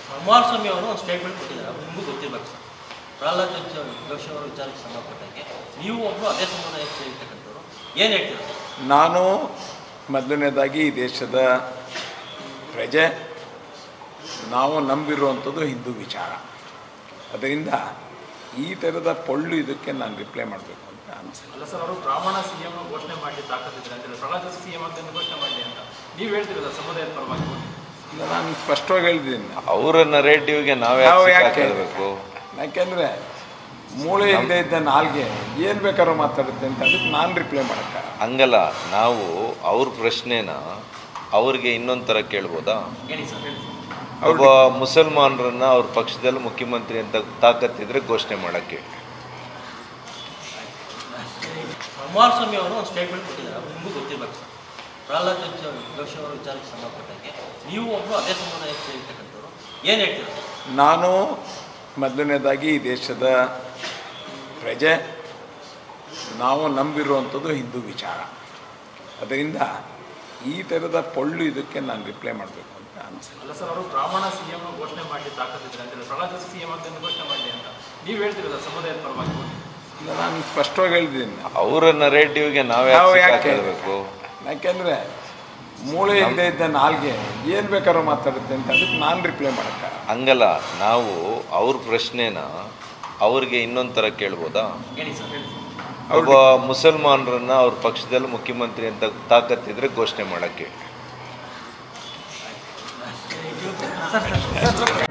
ಕುಮಾರಸ್ವಾಮಿ ಅವರು ಒಂದು ಸ್ಟೇಟ್ಮೆಂಟ್ ಕೊಟ್ಟಿದ್ದಾರೆ ಅದು ನಿಮಗೂ ಗೊತ್ತಿರಬೇಕು ಸರ್ ಪ್ರಹ್ಲಾದ್ ಜೋಶಿ ಜೋಶಿ ಅವರ ವಿಚಾರಕ್ಕೆ ಸಂಬಂಧಪಟ್ಟಂಗೆ ನೀವು ಒಬ್ಬರು ಅದೇ ಸಮುದಾಯಕ್ಕೆ ಸೇರಿರ್ತಕ್ಕಂಥವ್ರು ಏನು ಹೇಳ್ತೀರಾ ಸರ್ ನಾನು ಮೊದಲನೇದಾಗಿ ಈ ದೇಶದ ಪ್ರಜೆ ನಾವು ನಂಬಿರುವಂಥದ್ದು ಹಿಂದೂ ವಿಚಾರ ಅದರಿಂದ ಈ ಥರದ ಪೊಳ್ಳು ಇದಕ್ಕೆ ನಾನು ರಿಪ್ಲೈ ಮಾಡಬೇಕು ಅಂತ ಅನಿಸಿಲ್ಲ ಅಲ್ಲ ಸರ್ ಅವರು ಬ್ರಾಹ್ಮಣ ಸಿಎಂ ಘೋಷಣೆ ಮಾಡಿ ತಾಕತ್ತಿದ್ರೆ ಅಂತ ಹೇಳಿ ಪ್ರಹ್ಲಾದ್ ಜೋಶಿ ಸಿಎಂ ಅಂತ ಘೋಷಣೆ ಮಾಡಿ ಅಂತ ನೀವು ಹೇಳ್ತಿರಲ್ಲ ಸಮುದಾಯದ ಪರವಾಗಿ ಇಲ್ಲ, ನಾನು ಸ್ಪಷ್ಟವಾಗಿ ಹೇಳಿದ್ದೀನಿ ಅವರ ನರೇಟಿವ್ಗೆ ನಾವು ನಾವು ಯಾಕೆ ಯಾಕೆ ಹಾಕಬೇಕು ಯಾಕೆಂದರೆ ಮೂಳೆ ಇಲ್ಲದೆ ಇದ್ದ ನಾಲ್ಗೆ ಏನು ಬೇಕಾದ್ರೂ ಮಾತಾಡುತ್ತೆ ಅಂತ ಅದಕ್ಕೆ ನಾನು ರಿಪ್ಲೈ ಮಾಡೋಕ್ಕ ಹಂಗಲ್ಲ ನಾವು ಅವ್ರ ಪ್ರಶ್ನೆನ ಅವ್ರಿಗೆ ಇನ್ನೊಂದು ಥರ ಕೇಳ್ಬೋದಾ ಹೇಳಿ ಸರ್ ಹೇಳಿ ಒಬ್ಬ ಮುಸಲ್ಮಾನರನ್ನ ಅವ್ರ ಪಕ್ಷದಲ್ಲಿ ಮುಖ್ಯಮಂತ್ರಿ ಅಂತ ತಾಕತ್ತಿದ್ರೆ ಘೋಷಣೆ ಮಾಡಕ್ಕೆ ಕುಮಾರಸ್ವಾಮಿ ಅವರು ಒಂದು ಸ್ಟೇಟ್ಮೆಂಟ್ ಕೊಟ್ಟಿದ್ದಾರೆ ಅದು ನಿಮಗೂ ಗೊತ್ತಿರಬೇಕು ಸರ್ ಪ್ರಹ್ಲಾದ್ ಜೋಶಿ ಜೋಶಿ ಅವರ ವಿಚಾರಕ್ಕೆ ಸಂಬಂಧಪಟ್ಟಂಗೆ ನೀವು ಒಬ್ಬರು ಅದೇ ಸಮುದಾಯಕ್ಕೆ ಸೇರಿರ್ತಕ್ಕಂಥವ್ರು ಏನು ಹೇಳ್ತೀರಾ ಸರ್ ನಾನು ಮೊದಲನೇದಾಗಿ ಈ ದೇಶದ ಪ್ರಜೆ ನಾವು ನಂಬಿರುವಂಥದ್ದು ಹಿಂದೂ ವಿಚಾರ ಅದರಿಂದ ಈ ಥರದ ಪೊಳ್ಳು ಇದಕ್ಕೆ ನಾನು ರಿಪ್ಲೈ ಮಾಡಬೇಕು ಅಂತ ಅನಿಸಿಲ್ಲ ಅಲ್ಲ ಸರ್ ಅವರು ಬ್ರಾಹ್ಮಣ ಸಿಎಂ ಘೋಷಣೆ ಮಾಡಿ ತಾಕತ್ತಿದ್ರೆ ಅಂತ ಹೇಳಿ ಪ್ರಹ್ಲಾದ್ ಜೋಶಿ ಸಿಎಂ ಅಂತ ಘೋಷಣೆ ಮಾಡಿ ಅಂತ ನೀವು ಹೇಳ್ತಿರಲ್ಲ ಸಮುದಾಯದ ಪರವಾಗಿ ಇಲ್ಲ, ನಾನು ಸ್ಪಷ್ಟವಾಗಿ ಹೇಳಿದ್ದೀನಿ ಅವರ ನರೇಟಿವ್ಗೆ ನಾವು ನಾವು ಯಾಕೆ ಯಾಕೆ ಹಾಕಬೇಕು ಯಾಕೆಂದರೆ ಮೂಳೆ ಇಲ್ಲದೆ ಇದ್ದ ನಾಲ್ಗೆ ಏನು ಬೇಕಾದ್ರೂ ಮಾತಾಡುತ್ತೆ ಅಂತ ಅದಕ್ಕೆ ನಾನು ರಿಪ್ಲೈ ಮಾಡೋಕ್ಕ ಹಂಗಲ್ಲ ನಾವು ಅವ್ರ ಪ್ರಶ್ನೆನ ಅವ್ರಿಗೆ ಇನ್ನೊಂದು ಥರ ಕೇಳ್ಬೋದಾ ಹೇಳಿ ಸರ್ ಹೇಳಿ ಒಬ್ಬ ಮುಸಲ್ಮಾನರನ್ನ ಅವ್ರ ಪಕ್ಷದಲ್ಲಿ ಮುಖ್ಯಮಂತ್ರಿ ಅಂತ ತಾಕತ್ತಿದ್ರೆ ಘೋಷಣೆ ಮಾಡಕ್ಕೆ ಸರ್ ಸರ್